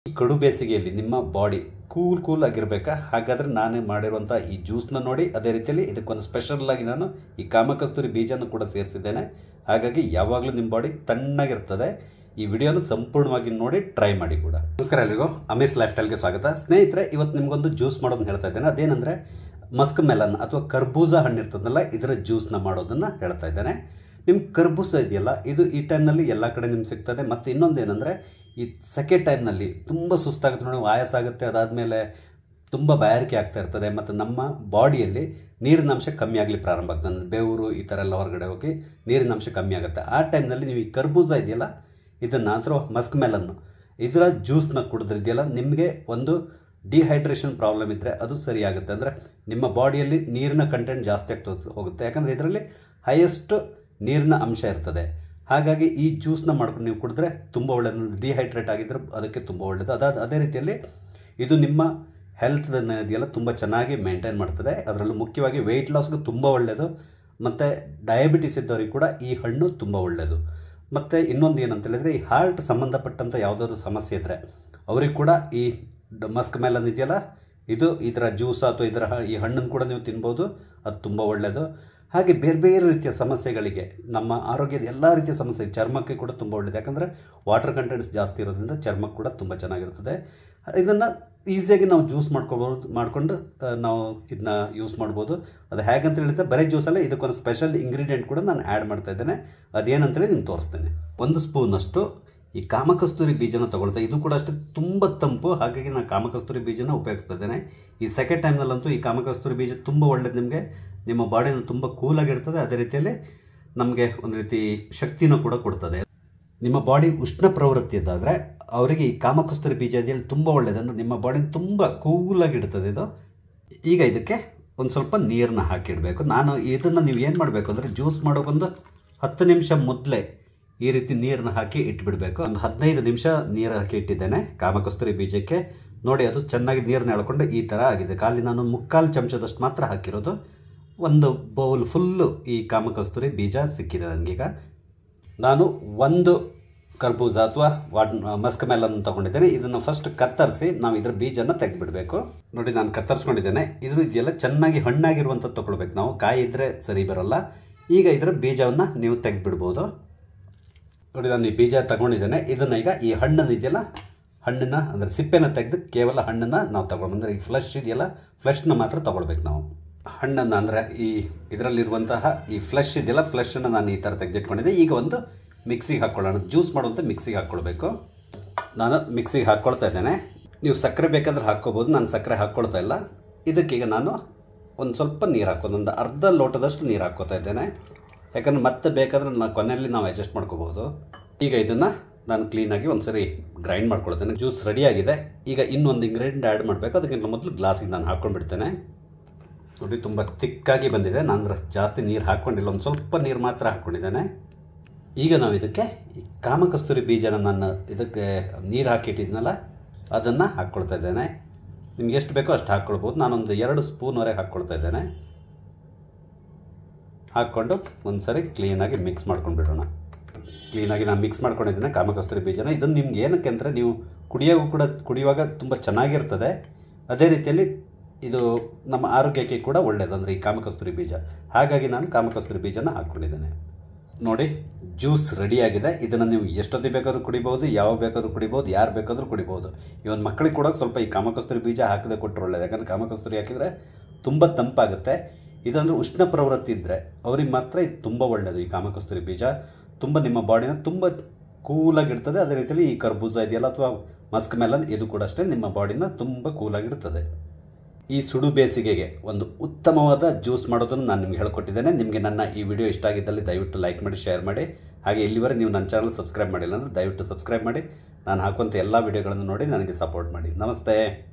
ಈ ಕಡು ಬೇಸಿಗೆಯಲ್ಲಿ ನಿಮ್ಮ ಬಾಡಿ ಕೂಲ್ ಕೂಲ್ ಆಗಿರಬೇಕಾ ಹಾಗಾದ್ರೆ ನಾನೇ ಮಾಡಿರುವಂಥ ಈ ಜ್ಯೂಸ್ನ ನೋಡಿ ಅದೇ ರೀತಿಯಲ್ಲಿ ಇದಕ್ಕೊಂದು ಸ್ಪೆಷಲ್ ಆಗಿ ನಾನು ಈ ಕಾಮಕಸ್ತೂರಿ ಬೀಜನ ಕೂಡ ಸೇರಿಸಿದ್ದೇನೆ ಹಾಗಾಗಿ ಯಾವಾಗಲೂ ನಿಮ್ಮ ಬಾಡಿ ತಣ್ಣಗಿರ್ತದೆ ಈ ವಿಡಿಯೋನ ಸಂಪೂರ್ಣವಾಗಿ ನೋಡಿ ಟ್ರೈ ಮಾಡಿ ಕೂಡ ನಮಸ್ಕಾರ ಎಲ್ರಿಗೂ ಅಮೇಸ್ ಲೈಫ್ ಸ್ಟೈಲ್ಗೆ ಸ್ವಾಗತ ಸ್ನೇಹಿತರೆ ಇವತ್ತು ನಿಮ್ಗೊಂದು ಜ್ಯೂಸ್ ಮಾಡೋದನ್ನ ಹೇಳ್ತಾ ಇದ್ದೇನೆ ಅದೇನಂದ್ರೆ ಮಸ್ಕ್ ಮೆಲನ್ ಅಥವಾ ಕರ್ಬೂಜ ಹಣ್ಣು ಇರ್ತದಲ್ಲ ಇದರ ಜ್ಯೂಸ್ನ ಮಾಡೋದನ್ನ ಹೇಳ್ತಾ ಇದ್ದೇನೆ ನಿಮ್ಮ ಕರ್ಬೂಸ ಇದೆಯಲ್ಲ ಇದು ಈ ಟೈಮ್ನಲ್ಲಿ ಎಲ್ಲ ಕಡೆ ನಿಮ್ಗೆ ಸಿಗ್ತದೆ ಮತ್ತು ಇನ್ನೊಂದು ಏನಂದರೆ ಈ ಸೆಕೆ ಟೈಮ್ನಲ್ಲಿ ತುಂಬ ಸುಸ್ತಾಗುತ್ತೆ ನೋಡಿ ಆಯಾಸ ಆಗುತ್ತೆ ಅದಾದಮೇಲೆ ತುಂಬ ಬಾಯಾರಿಕೆ ಆಗ್ತಾ ಇರ್ತದೆ ಮತ್ತು ನಮ್ಮ ಬಾಡಿಯಲ್ಲಿ ನೀರಿನ ಅಂಶ ಕಮ್ಮಿ ಆಗಲಿ ಪ್ರಾರಂಭ ಆಗ್ತದೆ ಅಂದ್ರೆ ಬೆವರು ಈ ಥರ ಎಲ್ಲ ಹೊರಗಡೆ ಹೋಗಿ ನೀರಿನ ಅಂಶ ಕಮ್ಮಿ ಆಗುತ್ತೆ ಆ ಟೈಮ್ನಲ್ಲಿ ನೀವು ಈ ಕರ್ಬೂಜ ಇದೆಯಲ್ಲ ಇದನ್ನು ಅಥವಾ ಮಸ್ಕ್ ಮೆಲನ್ನು ಇದರ ಜ್ಯೂಸ್ನ ಕುಡಿದ್ರಿದೆಯಲ್ಲ ನಿಮಗೆ ಒಂದು ಡಿಹೈಡ್ರೇಷನ್ ಪ್ರಾಬ್ಲಮ್ ಇದ್ದರೆ ಅದು ಸರಿಯಾಗುತ್ತೆ ಅಂದರೆ ನಿಮ್ಮ ಬಾಡಿಯಲ್ಲಿ ನೀರಿನ ಕಂಟೆಂಟ್ ಜಾಸ್ತಿ ಆಗ್ತಾ ಹೋಗುತ್ತೆ ಯಾಕಂದರೆ ಇದರಲ್ಲಿ ಹೈಯೆಸ್ಟ್ ನೀರಿನ ಅಂಶ ಇರ್ತದೆ ಹಾಗಾಗಿ ಈ ಜ್ಯೂಸ್ನ ಮಾಡ್ಕೊಂಡು ನೀವು ಕುಡಿದ್ರೆ ತುಂಬ ಒಳ್ಳೆಯದು ಡಿಹೈಡ್ರೇಟ್ ಆಗಿದ್ದರೆ ಅದಕ್ಕೆ ತುಂಬ ಒಳ್ಳೆಯದು ಅದಾದ ಅದೇ ರೀತಿಯಲ್ಲಿ ಇದು ನಿಮ್ಮ ಹೆಲ್ತ್ ಇದೆಯಲ್ಲ ತುಂಬ ಚೆನ್ನಾಗಿ ಮೇಂಟೈನ್ ಮಾಡ್ತದೆ ಅದರಲ್ಲೂ ಮುಖ್ಯವಾಗಿ ವೆಯ್ಟ್ ಲಾಸ್ಗೆ ತುಂಬ ಒಳ್ಳೆಯದು ಮತ್ತು ಡಯಾಬಿಟಿಸ್ ಇದ್ದವರಿಗೆ ಕೂಡ ಈ ಹಣ್ಣು ತುಂಬ ಒಳ್ಳೆಯದು ಮತ್ತು ಇನ್ನೊಂದು ಏನಂತ ಹೇಳಿದರೆ ಈ ಹಾರ್ಟ್ ಸಂಬಂಧಪಟ್ಟಂಥ ಯಾವುದಾದ್ರು ಸಮಸ್ಯೆ ಇದ್ದರೆ ಅವ್ರಿಗೆ ಕೂಡ ಈ ಮಸ್ಕ್ ಮೆಲನ್ ಇದೆಯಲ್ಲ ಇದು ಇದರ ಜ್ಯೂಸ್ ಅಥವಾ ಇದರ ಹ- ಈ ಹಣ್ಣನ್ನು ಕೂಡ ನೀವು ತಿನ್ಬೋದು ಅದು ತುಂಬ ಒಳ್ಳೆಯದು ಹಾಗೆ ಬೇರೆ ಬೇರೆ ರೀತಿಯ ಸಮಸ್ಯೆಗಳಿಗೆ ನಮ್ಮ ಆರೋಗ್ಯದ ಎಲ್ಲ ರೀತಿಯ ಸಮಸ್ಯೆ ಚರ್ಮಕ್ಕೆ ಕೂಡ ತುಂಬ ಒಳ್ಳೆಯದು ಯಾಕಂದರೆ ವಾಟರ್ ಕಂಟೆಂಟ್ಸ್ ಜಾಸ್ತಿ ಇರೋದ್ರಿಂದ ಚರ್ಮಕ್ಕೆ ಕೂಡ ತುಂಬ ಚೆನ್ನಾಗಿರ್ತದೆ ಇದನ್ನು ಈಸಿಯಾಗಿ ನಾವು ಜ್ಯೂಸ್ ಮಾಡ್ಕೊಬೋದು ಮಾಡಿಕೊಂಡು ನಾವು ಇದನ್ನ ಯೂಸ್ ಮಾಡ್ಬೋದು ಅದು ಹೇಗಂತ ಹೇಳಿದ್ರೆ ಬರೀ ಜ್ಯೂಸಲ್ಲೇ ಇದಕ್ಕೊಂದು ಸ್ಪೆಷಲ್ ಇಂಗ್ರೀಡಿಯೆಂಟ್ ಕೂಡ ನಾನು ಆ್ಯಡ್ ಮಾಡ್ತಾ ಇದ್ದೇನೆ ಅದೇನಂತೇಳಿ ನಿಮ್ಗೆ ತೋರಿಸ್ತೇನೆ ಒಂದು ಸ್ಪೂನಷ್ಟು ಈ ಕಾಮಕಸ್ತೂರಿ ಬೀಜನ ತಗೊಳ್ತಾ ಇದು ಕೂಡ ಅಷ್ಟೇ ತುಂಬ ತಂಪು ಹಾಗಾಗಿ ನಾನು ಕಾಮಕಸ್ತೂರಿ ಬೀಜನ ಉಪಯೋಗಿಸ್ತಾ ಇದ್ದೇನೆ ಈ ಸೆಕೆಂಡ್ ಟೈಮ್ನಲ್ಲಂತೂ ಈ ಕಾಮಕಸ್ತೂರಿ ಬೀಜ ತುಂಬ ಒಳ್ಳೇದು ನಿಮಗೆ ನಿಮ್ಮ ಬಾಡಿನ ತುಂಬ ಕೂಲಾಗಿರ್ತದೆ ಅದೇ ರೀತಿಯಲ್ಲಿ ನಮಗೆ ಒಂದು ರೀತಿ ಶಕ್ತಿನೂ ಕೂಡ ಕೊಡ್ತದೆ ನಿಮ್ಮ ಬಾಡಿ ಉಷ್ಣ ಪ್ರವೃತ್ತಿಯದಾದರೆ ಅವರಿಗೆ ಈ ಕಾಮಕಸ್ತೂರಿ ಬೀಜ ಇದೆಯಲ್ಲ ತುಂಬ ಒಳ್ಳೆಯದು ನಿಮ್ಮ ಬಾಡಿ ತುಂಬ ಕೂಲಾಗಿಡ್ತದೆ ಇದು ಈಗ ಇದಕ್ಕೆ ಒಂದು ಸ್ವಲ್ಪ ನೀರನ್ನ ಹಾಕಿಡಬೇಕು ನಾನು ಇದನ್ನು ನೀವು ಏನು ಮಾಡಬೇಕು ಅಂದರೆ ಜ್ಯೂಸ್ ಮಾಡೋಕ್ಕೊಂದು ಹತ್ತು ನಿಮಿಷ ಮೊದಲೇ ಈ ರೀತಿ ನೀರನ್ನ ಹಾಕಿ ಇಟ್ಬಿಡಬೇಕು ಒಂದು ಹದಿನೈದು ನಿಮಿಷ ನೀರು ಹಾಕಿ ಇಟ್ಟಿದ್ದೇನೆ ಕಾಮಕಸ್ತೂರಿ ಬೀಜಕ್ಕೆ ನೋಡಿ ಅದು ಚೆನ್ನಾಗಿ ನೀರನ್ನ ಎಳ್ಕೊಂಡು ಈ ಥರ ಆಗಿದೆ ಖಾಲಿ ನಾನು ಮುಕ್ಕಾಲು ಚಮಚದಷ್ಟು ಮಾತ್ರ ಹಾಕಿರೋದು ಒಂದು ಬೌಲ್ ಫುಲ್ಲು ಈ ಕಾಮಕಸ್ತೂರಿ ಬೀಜ ಸಿಕ್ಕಿದೆ ನನಗೀಗ ನಾನು ಒಂದು ಕರ್ಬೂಜ ಅಥವಾ ವಾಟ್ ಮಸ್ಕ್ ಮೆಲನ್ ತಗೊಂಡಿದ್ದೇನೆ ಇದನ್ನು ಫಸ್ಟ್ ಕತ್ತರಿಸಿ ನಾವು ಇದರ ಬೀಜನ ತೆಗೆದುಬಿಡಬೇಕು ನೋಡಿ ನಾನು ಕತ್ತರಿಸ್ಕೊಂಡಿದ್ದೇನೆ ಇದು ಇದೆಯಲ್ಲ ಚೆನ್ನಾಗಿ ಹಣ್ಣಾಗಿರುವಂಥದ್ದು ತಗೊಳ್ಬೇಕು ನಾವು ಕಾಯಿ ಇದ್ದರೆ ಸರಿ ಬರೋಲ್ಲ ಈಗ ಇದರ ಬೀಜವನ್ನು ನೀವು ತೆಗೆದುಬಿಡ್ಬೋದು ನೋಡಿ ನಾನು ಈ ಬೀಜ ತಗೊಂಡಿದ್ದೇನೆ ಇದನ್ನು ಈಗ ಈ ಹಣ್ಣನ್ನು ಇದೆಯಲ್ಲ ಹಣ್ಣನ್ನು ಅಂದರೆ ಸಿಪ್ಪೆನ ತೆಗೆದು ಕೇವಲ ಹಣ್ಣನ್ನು ನಾವು ತಗೊಂಡು ಅಂದರೆ ಈ ಫ್ಲಶ್ ಇದೆಯಲ್ಲ ಫ್ಲಶ್ನ ಮಾತ್ರ ತಗೊಳ್ಬೇಕು ನಾವು ಹಣ್ಣನ್ನು ಅಂದರೆ ಈ ಇದರಲ್ಲಿರುವಂತಹ ಈ ಫ್ಲಶ್ ಇದೆಯಲ್ಲ ಫ್ಲಶನ್ನು ನಾನು ಈ ಥರ ತೆಗೆದಿಟ್ಕೊಂಡಿದ್ದೆ ಈಗ ಒಂದು ಮಿಕ್ಸಿಗೆ ಹಾಕ್ಕೊಳ್ಳೋಣ ಜ್ಯೂಸ್ ಮಾಡುವಂಥ ಮಿಕ್ಸಿಗೆ ಹಾಕ್ಕೊಳ್ಬೇಕು ನಾನು ಮಿಕ್ಸಿಗೆ ಹಾಕ್ಕೊಳ್ತಾ ಇದ್ದೇನೆ ನೀವು ಸಕ್ಕರೆ ಬೇಕಾದ್ರೆ ಹಾಕ್ಕೋಬೋದು ನಾನು ಸಕ್ಕರೆ ಹಾಕ್ಕೊಳ್ತಾ ಇಲ್ಲ ಇದಕ್ಕೀಗ ನಾನು ಒಂದು ಸ್ವಲ್ಪ ನೀರು ಹಾಕೋದು ಒಂದು ಅರ್ಧ ಲೋಟದಷ್ಟು ನೀರು ಹಾಕ್ಕೋತಾ ಇದ್ದೇನೆ ಯಾಕಂದ್ರೆ ಮತ್ತೆ ಬೇಕಾದ್ರೆ ನಾನು ಕೊನೆಯಲ್ಲಿ ನಾವು ಅಡ್ಜಸ್ಟ್ ಮಾಡ್ಕೋಬೋದು ಈಗ ಇದನ್ನು ನಾನು ಕ್ಲೀನಾಗಿ ಒಂದ್ಸರಿ ಗ್ರೈಂಡ್ ಮಾಡ್ಕೊಳ್ತೇನೆ ಜ್ಯೂಸ್ ರೆಡಿಯಾಗಿದೆ ಈಗ ಇನ್ನೊಂದು ಇಂಗ್ರೀಡಿಯೆಂಟ್ ಆ್ಯಡ್ ಮಾಡಬೇಕು ಅದಕ್ಕಿಂತ ಮೊದಲು ಗ್ಲಾಸಿಗೆ ನಾನು ಹಾಕ್ಕೊಂಡ್ಬಿಡ್ತೇನೆ ನೋಡಿ ತುಂಬ ತಿಕ್ಕಾಗಿ ಬಂದಿದೆ ನಾನು ಅದ್ರ ಜಾಸ್ತಿ ನೀರು ಹಾಕ್ಕೊಂಡಿಲ್ಲ ಒಂದು ಸ್ವಲ್ಪ ನೀರು ಮಾತ್ರ ಹಾಕ್ಕೊಂಡಿದ್ದೇನೆ ಈಗ ನಾವು ಇದಕ್ಕೆ ಈ ಕಾಮಕಸ್ತೂರಿ ಬೀಜನ ನಾನು ಇದಕ್ಕೆ ನೀರು ಹಾಕಿಟ್ಟಿದ್ನಲ್ಲ ಅದನ್ನು ಹಾಕ್ಕೊಳ್ತಾ ಇದ್ದೇನೆ ನಿಮ್ಗೆ ಎಷ್ಟು ಬೇಕೋ ಅಷ್ಟು ಹಾಕ್ಕೊಳ್ಬೋದು ನಾನೊಂದು ಎರಡು ಸ್ಪೂನ್ವರೆಗೆ ಹಾಕ್ಕೊಳ್ತಾ ಇದ್ದೇನೆ ಹಾಕ್ಕೊಂಡು ಒಂದು ಸರಿ ಕ್ಲೀನಾಗಿ ಮಿಕ್ಸ್ ಮಾಡ್ಕೊಂಡು ಬಿಡೋಣ ಕ್ಲೀನಾಗಿ ನಾನು ಮಿಕ್ಸ್ ಮಾಡ್ಕೊಂಡಿದ್ದೇನೆ ಕಾಮಕಸ್ತೂರಿ ಬೀಜನ ಇದನ್ನು ನಿಮ್ಗೆ ಏನಕ್ಕೆ ಅಂದರೆ ನೀವು ಕುಡಿಯೋಗೂ ಕೂಡ ಕುಡಿಯುವಾಗ ತುಂಬ ಚೆನ್ನಾಗಿರ್ತದೆ ಅದೇ ರೀತಿಯಲ್ಲಿ ಇದು ನಮ್ಮ ಆರೋಗ್ಯಕ್ಕೆ ಕೂಡ ಒಳ್ಳೆಯದು ಅಂದರೆ ಈ ಕಾಮಕಸ್ತೂರಿ ಬೀಜ ಹಾಗಾಗಿ ನಾನು ಕಾಮಕಸ್ತೂರಿ ಬೀಜನ ಹಾಕ್ಕೊಂಡಿದ್ದೇನೆ ನೋಡಿ ಜ್ಯೂಸ್ ರೆಡಿಯಾಗಿದೆ ಇದನ್ನು ನೀವು ಎಷ್ಟೊತ್ತಿಗೆ ಬೇಕಾದ್ರೂ ಕುಡಿಬೋದು ಯಾವಾಗ ಬೇಕಾದ್ರೂ ಕುಡಿಬೋದು ಯಾರು ಬೇಕಾದ್ರೂ ಕುಡಿಬೋದು ಇವನ್ ಮಕ್ಕಳಿಗೆ ಕೊಡೋಕೆ ಸ್ವಲ್ಪ ಈ ಕಾಮಕಸ್ತೂರಿ ಬೀಜ ಹಾಕದೆ ಕೊಟ್ಟರೆ ಒಳ್ಳೆಯದು ಯಾಕಂದರೆ ಕಾಮಕಸ್ತೂರಿ ಹಾಕಿದರೆ ತುಂಬ ತಂಪಾಗುತ್ತೆ ಇದಂದ್ರೆ ಉಷ್ಣ ಪ್ರವೃತ್ತಿ ಇದ್ದರೆ ಅವ್ರಿಗೆ ಮಾತ್ರ ಇದು ತುಂಬ ಒಳ್ಳೆಯದು ಈ ಕಾಮಕಸ್ತೂರಿ ಬೀಜ ತುಂಬ ನಿಮ್ಮ ಬಾಡಿನ ತುಂಬ ಕೂಲಾಗಿಡ್ತದೆ ಅದೇ ರೀತಿಯಲ್ಲಿ ಈ ಕರ್ಬೂಜ ಇದೆಯಲ್ಲ ಅಥವಾ ಮಸ್ಕ್ ಮೆಲನ್ ಇದು ಕೂಡ ಅಷ್ಟೇ ನಿಮ್ಮ ಬಾಡಿನ ತುಂಬ ಕೂಲಾಗಿಡ್ತದೆ ಈ ಸುಡು ಬೇಸಿಗೆಗೆ ಒಂದು ಉತ್ತಮವಾದ ಜ್ಯೂಸ್ ಮಾಡೋದನ್ನು ನಾನು ನಿಮ್ಗೆ ಹೇಳ್ಕೊಟ್ಟಿದ್ದೇನೆ ನಿಮಗೆ ನನ್ನ ಈ ವಿಡಿಯೋ ಇಷ್ಟ ಆಗಿದ್ದಲ್ಲಿ ದಯವಿಟ್ಟು ಲೈಕ್ ಮಾಡಿ ಶೇರ್ ಮಾಡಿ ಹಾಗೆ ಇಲ್ಲಿವರೆಗೆ ನೀವು ನನ್ನ ಚಾನಲ್ ಸಬ್ಸ್ಕ್ರೈಬ್ ಮಾಡಿಲ್ಲ ಅಂದರೆ ದಯವಿಟ್ಟು ಸಬ್ಸ್ಕ್ರೈಬ್ ಮಾಡಿ ನಾನು ಹಾಕುವಂಥ ಎಲ್ಲ ವಿಡಿಯೋಗಳನ್ನು ನೋಡಿ ನನಗೆ ಸಪೋರ್ಟ್ ಮಾಡಿ ನಮಸ್ತೆ